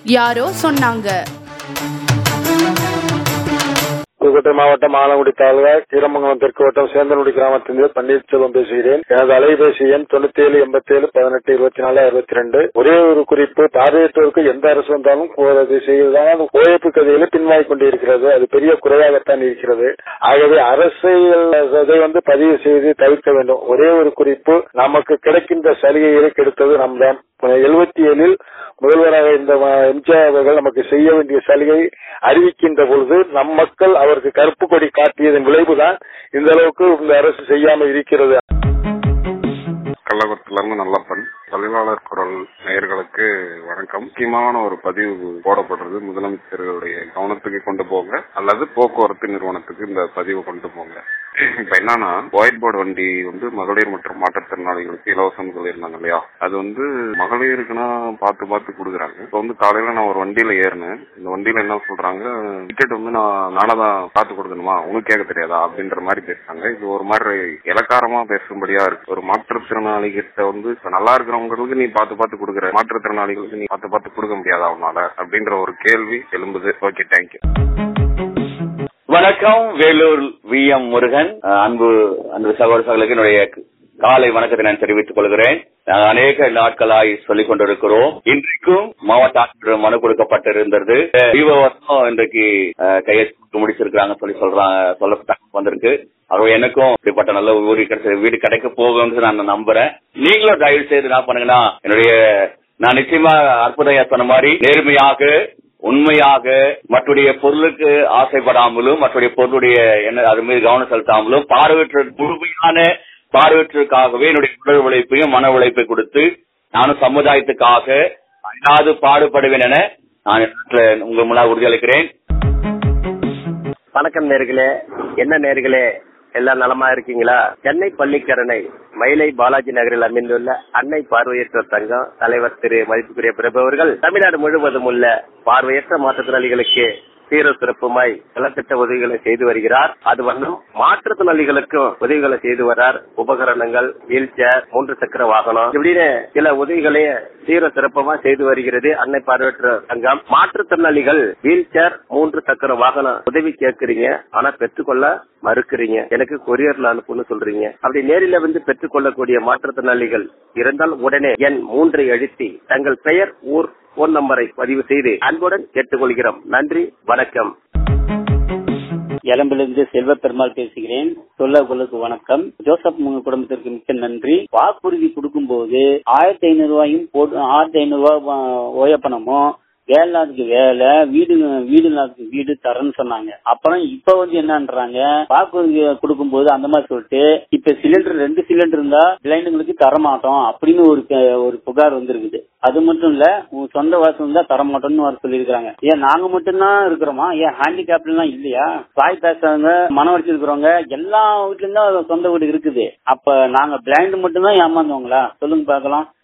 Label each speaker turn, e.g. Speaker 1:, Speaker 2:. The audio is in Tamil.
Speaker 1: யாரோ சொன்னாங்க
Speaker 2: புதுக்கோட்டை மாவட்டம் ஆலங்குடி தாலுகா கீரமங்கலம் தெற்கு வட்டம் சேந்தனுடி கிராமத்திலிருந்து பன்னீர்செல்வம் பேசுகிறேன் எனது அலைபேசி எண் தொண்ணூத்தி ஏழு எண்பத்தி ஏழு பதினெட்டு இருபத்தி நாலு அறுபத்தி ரெண்டு ஒரே ஒரு குறிப்பு பார்வையற்றோருக்கு எந்த அரசு வந்தாலும் அது செய்வதால் ஓய்வு கதையில பின்வாங்கி கொண்டிருக்கிறது அது பெரிய குறையாகத்தான் இருக்கிறது ஆகவே அரசியல் இதை வந்து பதிவு செய்து தவிர்க்க வேண்டும் ஒரே ஒரு குறிப்பு நமக்கு கிடைக்கின்ற சலுகைகளை கெடுத்தது நம் தான் எழுபத்தி ஏழில் முதல்வராக இந்த எம்ஜிஆர் அவர்கள் நமக்கு செய்ய வேண்டிய சலுகை அறிவிக்கின்ற பொழுது நம் மக்கள் அவருக்கு கருப்பு கொடி காட்டியதன் விளைவுதான் இந்த அளவுக்கு இந்த அரசு செய்யாமல் இருக்கிறது
Speaker 3: கள்ளக்குளத்துல இருந்து நல்லப்பன் தொழிலாளர் குரல் நேயர்களுக்கு வணக்கம் முக்கியமான ஒரு பதிவு போடப்படுறது முதலமைச்சர்களுடைய கவனத்துக்கு கொண்டு போங்க அல்லது போக்குவரத்து நிறுவனத்துக்கு இந்த பதிவு கொண்டு போங்க இப்ப என்னன்னா ஒயிட் போர்டு வண்டி வந்து மகளிர் மற்றும் மாற்றுத்திறனாளிகளுக்கு இலவசம் சொல்லியிருந்தாங்க இல்லையா அது வந்து மகளிருக்குன்னா பார்த்து பார்த்து கொடுக்குறாங்க இப்ப வந்து காலையில நான் ஒரு வண்டியில ஏறினேன் இந்த வண்டியில என்ன சொல்றாங்க டிக்கெட் வந்து நான் நானே தான் பார்த்து கொடுக்கணுமா உனக்கு கேட்க தெரியாதா அப்படின்ற மாதிரி பேசுறாங்க இது ஒரு மாதிரி இலக்காரமா பேசும்படியா இருக்கு ஒரு மாற்றுத்திறனாளி கிட்ட வந்து இப்ப நல்லா இருக்கிறவங்களுக்கு நீ பார்த்து பார்த்து கொடுக்குற மாற்றுத்திறனாளிகளுக்கு நீ பார்த்து பார்த்து கொடுக்க முடியாதா உன்னால அப்படின்ற ஒரு கேள்வி எழும்புது ஓகே தேங்க்யூ
Speaker 4: வணக்கம் வேலூர் வி எம் முருகன் அஹ் அன்பு அன்பு சகோதர சகோதரர்களுக்கு என்னுடைய காலை வணக்கத்தை நான் தெரிவித்துக் கொள்கிறேன் நாங்கள் அநேக நாட்களாய் சொல்லிக் கொண்டிருக்கிறோம் இன்றைக்கும் மாவட்ட ஆட்சியர் மனு கொடுக்கப்பட்டிருந்தது விவோவரும் இன்றைக்கு அஹ், கையெழுத்து முடிச்சிருக்காங்க சொல்லி சொல்றாங்க சொல்ல வந்திருக்கு அது எனக்கும் இப்படிப்பட்ட நல்ல ஊருக்கு கிடைச்ச வீடு கிடைக்க போகும்னு நான் நம்புறேன் நீங்களும் தயவு செய்து என்ன பண்ணுங்கன்னா என்னுடைய நான் நிச்சயமா அற்புதையா சொன்ன மாதிரி நேர்மையாக உண்மையாக மற்றுடைய பொருளுக்கு ஆசைப்படாமலும் மற்றுடைய பொருளுடைய என்ன அது மீது கவனம் செலுத்தாமலும் பார்வையற்ற முழுமையான பார்வையற்றதுக்காகவே என்னுடைய உடல் உழைப்பையும் மன உழைப்பை கொடுத்து நானும் சமுதாயத்துக்காக அல்லாது பாடுபடுவேன் என நான் இடத்துல உங்கள் முன்னால் உறுதியளிக்கிறேன்
Speaker 5: வணக்கம் நேர்களே என்ன நேர்களே எல்லாம் நலமா இருக்கீங்களா சென்னை பள்ளிக்கரணை மயிலை பாலாஜி நகரில் அமைந்துள்ள அன்னை பார்வையற்றோர் சங்கம் தலைவர் திரு மதிப்புக்குரிய பிரபு அவர்கள் தமிழ்நாடு முழுவதும் உள்ள பார்வையற்ற மாற்றுத்திறனாளிகளுக்கு சீர சிறப்புமாய் நலத்திட்ட உதவிகளை செய்து வருகிறார் அது வண்ணம் மாற்றுத்திறனாளிகளுக்கும் உதவிகளை செய்து வரார் உபகரணங்கள் வீல் சேர் மூன்று சக்கர வாகனம் இப்படின்னு சில உதவிகளை சீர சிறப்புமா செய்து வருகிறது அன்னை பார்வையற்ற சங்கம் மாற்றுத்திறனாளிகள் வீல் சேர் மூன்று சக்கர வாகனம் உதவி கேட்கறீங்க ஆனா பெற்றுக்கொள்ள மறுக்கிறீங்க எனக்கு கொரியர்ல அனுப்புன்னு சொல்றீங்க அப்படி நேரில் வந்து பெற்றுக்கொள்ளக்கூடிய மாற்றுத்திறனாளிகள் இருந்தால் உடனே எண் மூன்றை அழுத்தி தங்கள் பெயர் ஊர் போன் நம்பரை பதிவு செய்து அன்புடன் கேட்டுக்கொள்கிறோம் நன்றி வணக்கம்
Speaker 6: எலம்பிலிருந்து செல்வ பெருமாள் பேசுகிறேன் சொல்ல உங்களுக்கு வணக்கம் ஜோசப் உங்க குடும்பத்திற்கு மிக்க நன்றி வாக்குறுதி கொடுக்கும்போது ஆயிரத்தி ஐநூறு ரூபாயும் போட்டு ஆயிரத்தி ஐநூறு ரூபாய் ஓய பணமும் வேலை இல்லாததுக்கு வேலை வீடு வீடு இல்லாததுக்கு வீடு தரேன்னு சொன்னாங்க அப்புறம் இப்ப வந்து என்னன்றாங்க வாக்குறுதி கொடுக்கும்போது அந்த மாதிரி சொல்லிட்டு இப்ப சிலிண்டர் ரெண்டு சிலிண்டர் இருந்தா பிளைண்டுங்களுக்கு தர மாட்டோம் அப்படின்னு ஒரு க- ஒரு புகார் வந்திருக்குது அது மட்டும் இல்ல உங்க சொந்த வாசம் இருந்தா தர மாட்டோம்னு வர சொல்லியிருக்காங்க ஏன் நாங்க மட்டும்தான் இருக்கிறோமா ஏன் ஹேண்டிகேப்ல எல்லாம் இல்லையா வாய் பேசுறவங்க மன வச்சு இருக்கிறவங்க எல்லா வீட்லயும் தான் சொந்த வீடு இருக்குது அப்ப நாங்க பிளைண்ட் மட்டும்தான் ஏமாந்தவங்களா சொல்லுங்க பார்க்கலாம்